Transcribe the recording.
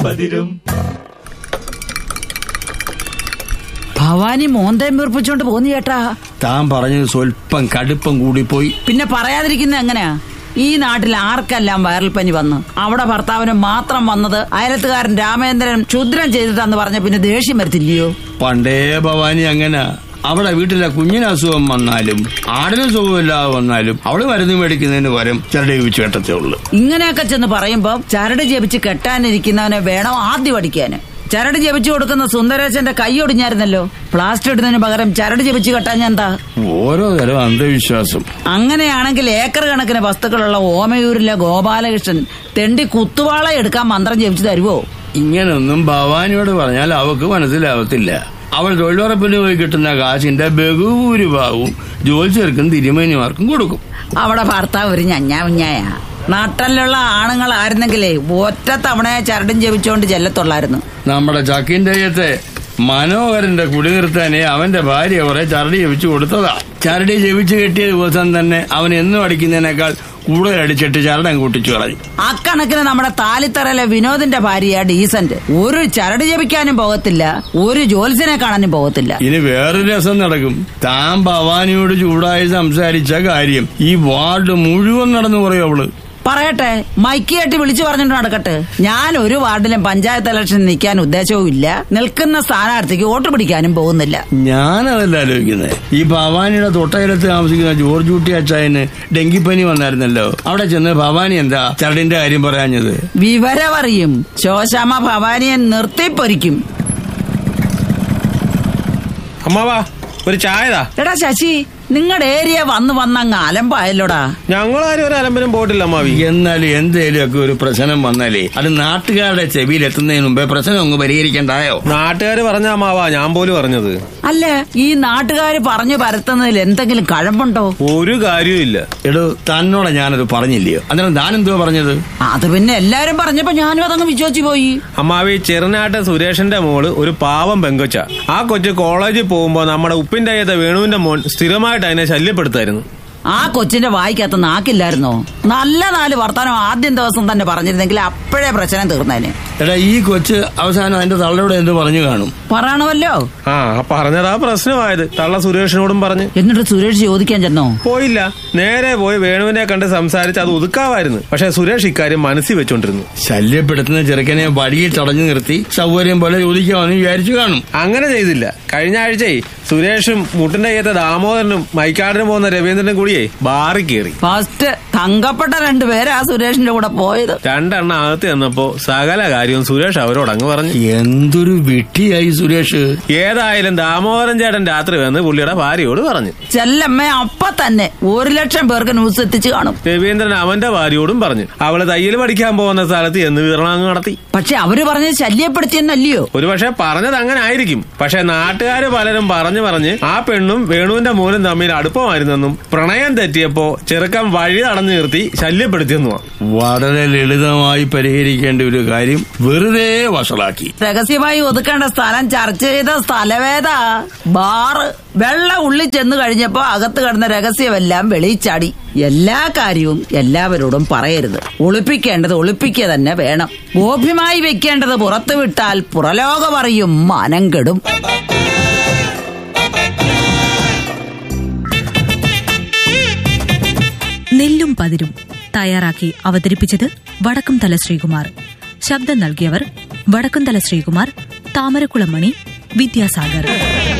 പതിരും ഭവാനി മോന്തയും വീർപ്പിച്ചോണ്ട് പോന്നു ചേട്ടാ താൻ പറഞ്ഞത് സ്വല്പം കടുപ്പം കൂടിപ്പോയി പിന്നെ പറയാതിരിക്കുന്ന എങ്ങനെയാ ഈ നാട്ടിൽ ആർക്കെല്ലാം വൈറൽ പനി വന്ന് അവിടെ ഭർത്താവിന് മാത്രം വന്നത് അയലത്തുകാരൻ രാമേന്ദ്രൻ ക്ഷുദ്രം ചെയ്തിട്ടാന്ന് പറഞ്ഞ പിന്നെ ദേഷ്യം വരത്തില്ലയോ പണ്ടേ ഭവാനി അങ്ങനെ അവിടെ വീട്ടിലെ കുഞ്ഞിന് അസുഖം വന്നാലും ആടിന് സുഖമില്ലാതെ വന്നാലും അവള് മരുന്ന് മേടിക്കുന്നതിന് പകരം ചെറുടെ വെച്ച് കേട്ടത്തേ ഉള്ളു ഇങ്ങനെയൊക്കെ ചെന്ന് പറയുമ്പോ ചരട് ജപിച്ച് കെട്ടാനിരിക്കുന്നവനെ വേണം ആദ്യം അടിക്കാന് ചരട് ജപിച്ചു കൊടുക്കുന്ന സുന്ദരേശന്റെ കൈ ഒടിഞ്ഞായിരുന്നല്ലോ പ്ലാസ്റ്റർ ഇടുന്നതിന് പകരം ചരട് ജപിച്ച് കെട്ടാൻ എന്താ ഓരോ തരം അന്ധവിശ്വാസം അങ്ങനെയാണെങ്കിൽ ഏക്കർ കണക്കിന് വസ്തുക്കളുള്ള ഓമയൂരിലെ ഗോപാലകൃഷ്ണൻ തെണ്ടി കുത്തുവാള എടുക്കാൻ മന്ത്രം ജപിച്ചു തരുവോ ഇങ്ങനൊന്നും ഭവാനിയോട് പറഞ്ഞാൽ അവക്ക് മനസ്സിലാവത്തില്ല അവൾ തൊഴിലുറപ്പിന് പോയി കിട്ടുന്ന കാശിന്റെ ബഹുഭൂരിഭാഗവും ജോലിച്ചേർക്കും തിരുമേനിമാർക്കും കൊടുക്കും അവിടെ ഭർത്താവ് ഒരു ഞഞ്ഞാവിഞ്ഞായ നാട്ടിലുള്ള ആണുങ്ങളായിരുന്നെങ്കിലേ ഒറ്റ തവണയെ ചരടും ജപിച്ചോണ്ട് ചെല്ലത്തുള്ളായിരുന്നു നമ്മുടെ ചക്കിന്റെ മനോഹരന്റെ കുടി നിർത്താനേ അവന്റെ ഭാര്യ കുറെ ചരടി ജപിച്ചു കൊടുത്തതാ ചരടി ജപിച്ചു കെട്ടിയ ദിവസം തന്നെ അവൻ എന്നും അടിക്കുന്നതിനേക്കാൾ കൂടുതൽ അടിച്ചിട്ട് ചരടം കൂട്ടിച്ചു കളഞ്ഞു അക്കണക്കിന് നമ്മുടെ താലിത്തറയിലെ വിനോദിന്റെ ഭാര്യ ഡീസന്റ് ഒരു ചരട് ജപിക്കാനും പോകത്തില്ല ഒരു ജോത്സ്യനെ കാണാനും പോകത്തില്ല ഇനി വേറൊരു രസം നടക്കും താൻ ഭവാനിയോട് ചൂടായി സംസാരിച്ച കാര്യം ഈ വാർഡ് മുഴുവൻ നടന്നു പറയും അവള് പറയട്ടെ മൈക്ക് കെട്ടി വിളിച്ചു പറഞ്ഞിട്ട് നടക്കട്ടെ ഞാൻ ഒരു വാർഡിലും പഞ്ചായത്ത് ഇലക്ഷൻ നിൽക്കാൻ ഉദ്ദേശവും ഇല്ല നിൽക്കുന്ന സ്ഥാനാർത്ഥിക്ക് വോട്ട് പിടിക്കാനും പോകുന്നില്ല ഞാനതല്ല ആലോചിക്കുന്നത് ഈ ഭവാനിയുടെ തൊട്ടയിലത്ത് താമസിക്കുന്ന ജോർജ് കുട്ടി അച്ചായന് ഡെങ്കിപ്പനി വന്നായിരുന്നല്ലോ അവിടെ ചെന്ന് ഭവാനി എന്താ ചരടിന്റെ കാര്യം പറയാഞ്ഞത് വിവരമറിയും ശോശാമ ഭവാനിയെ നിർത്തിപ്പൊരിക്കും അമ്മാവാ ഒരു ചായതാ എടാ ശശി നിങ്ങളുടെ ഏരിയ വന്ന് വന്നങ്ങ് അലമ്പായല്ലോടാ ഞങ്ങളാരും ഒരു അലമ്പനും പോയിട്ടില്ല അമ്മാവി എന്നാലും എന്തേലും ഒക്കെ ഒരു പ്രശ്നം വന്നാലേ അത് നാട്ടുകാരുടെ ചെവിയിൽ എത്തുന്നതിന് മുമ്പേ പ്രശ്നം അങ്ങ് പരിഹരിക്കണ്ടായോ നാട്ടുകാര് പറഞ്ഞ അമ്മാവാ ഞാൻ പോലും പറഞ്ഞത് അല്ല ഈ നാട്ടുകാര് പറഞ്ഞു പരത്തുന്നതിൽ എന്തെങ്കിലും കഴമ്പുണ്ടോ ഒരു കാര്യവും ഇല്ല എടോ തന്നോടെ ഞാനത് പറഞ്ഞില്ലയോ അന്നേരം താൻ എന്തുവാ പറഞ്ഞത് അത് പിന്നെ എല്ലാരും പറഞ്ഞപ്പോ ഞാനും അതങ്ങ് വിശ്വസിച്ചു പോയി അമ്മാവി ചെറുനാട്ട് സുരേഷിന്റെ മോള് ഒരു പാവം പെങ്കൊച്ച ആ കൊച്ചു കോളേജിൽ പോകുമ്പോ നമ്മുടെ ഉപ്പിന്റെ അയ്യത്തെ വേണുവിന്റെ മോൻ സ്ഥിരമായിട്ട് അതിനെ ശല്യപ്പെടുത്തായിരുന്നു ആ കൊച്ചിന്റെ വായിക്കകത്ത് നാക്കില്ലായിരുന്നോ നല്ല നാല് വർത്താനം ആദ്യം ദിവസം തന്നെ പറഞ്ഞിരുന്നെങ്കിൽ അപ്പോഴേ പ്രശ്നം തീർന്നേനെ എടാ ഈ കൊച്ച് അവസാനം അതിന്റെ തള്ളയോട് എന്ത് പറഞ്ഞു കാണും പറയണമല്ലോ ആ പറഞ്ഞതാ പ്രശ്നമായത് തള്ള സുരേഷിനോടും പറഞ്ഞ് എന്നിട്ട് സുരേഷ് ചോദിക്കാൻ ചെന്നോ പോയില്ല നേരെ പോയി വേണുവിനെ കണ്ട് സംസാരിച്ച് അത് ഒതുക്കാവായിരുന്നു പക്ഷെ സുരേഷ് ഇക്കാര്യം മനസ്സിൽ വെച്ചോണ്ടിരുന്നു ശല്യപ്പെടുത്തുന്ന ചെറുക്കനെ വഴിയിൽ തടഞ്ഞു നിർത്തി സൗകര്യം പോലെ ചോദിക്കാമെന്ന് വിചാരിച്ചു കാണും അങ്ങനെ ചെയ്തില്ല കഴിഞ്ഞ ആഴ്ചയെ സുരേഷും മുട്ടിന്റെ അയ്യത്തെ ദാമോദരനും മൈക്കാടിനും പോകുന്ന രവീന്ദ്രനും കൂടിയേ ബാറി കയറി ഫസ്റ്റ് തങ്കപ്പെട്ട രണ്ടുപേരാ സുരേഷിന്റെ കൂടെ പോയത് രണ്ടെണ്ണം അകത്ത് ചെന്നപ്പോ സകല കാര്യവും സുരേഷ് അവരോട് അങ്ങ് പറഞ്ഞു എന്തൊരു വിട്ടിയായി സുരേഷ് ഏതായാലും ദാമോദരൻ ചേട്ടൻ രാത്രി വന്ന് പുള്ളിയുടെ ഭാര്യയോട് പറഞ്ഞു ചെല്ലമ്മ അപ്പ തന്നെ ഒരു ലക്ഷം പേർക്ക് ന്യൂസ് എത്തിച്ചു കാണും രവീന്ദ്രൻ അവന്റെ ഭാര്യയോടും പറഞ്ഞു അവള് തയ്യൽ പഠിക്കാൻ പോകുന്ന സ്ഥലത്ത് എന്ന് വിതരണം നടത്തി പക്ഷെ അവര് പറഞ്ഞത് ശല്യപ്പെടുത്തിയെന്നല്ലയോ ഒരുപക്ഷെ പറഞ്ഞത് അങ്ങനെ ആയിരിക്കും പക്ഷെ നാട്ടുകാര് പലരും പറഞ്ഞു പറഞ്ഞ് ആ പെണ്ണും വേണുവിന്റെ മോനും തമ്മിൽ അടുപ്പമായിരുന്നെന്നും പ്രണയം തെറ്റിയപ്പോ ചെറുക്കൻ വഴി തടഞ്ഞു നിർത്തി ശല്യപ്പെടുത്തിയെന്നുമാണ് വളരെ ലളിതമായി പരിഹരിക്കേണ്ട ഒരു കാര്യം വെറുതെ വഷളാക്കി രഹസ്യമായി ഒതുക്കേണ്ട സ്ഥലം ചർച്ച ചെയ്ത സ്ഥലവേദ ബാറ് വെള്ള ഉള്ളിൽ ചെന്ന് കഴിഞ്ഞപ്പോ അകത്ത് കിടന്ന രഹസ്യമെല്ലാം വെളിച്ചാടി എല്ലാ കാര്യവും എല്ലാവരോടും പറയരുത് ഒളിപ്പിക്കേണ്ടത് ഒളിപ്പിക്കുക തന്നെ വേണം ഗോപ്യമായി വെക്കേണ്ടത് പുറത്തു വിട്ടാൽ പുറലോകം അറിയും മാനം കെടും നെല്ലും പതിരും തയ്യാറാക്കി അവതരിപ്പിച്ചത് വടക്കുംതല ശ്രീകുമാർ ശബ്ദം നൽകിയവർ വടക്കുംതല ശ്രീകുമാർ താമരക്കുളമണി വിദ്യാസാഗർ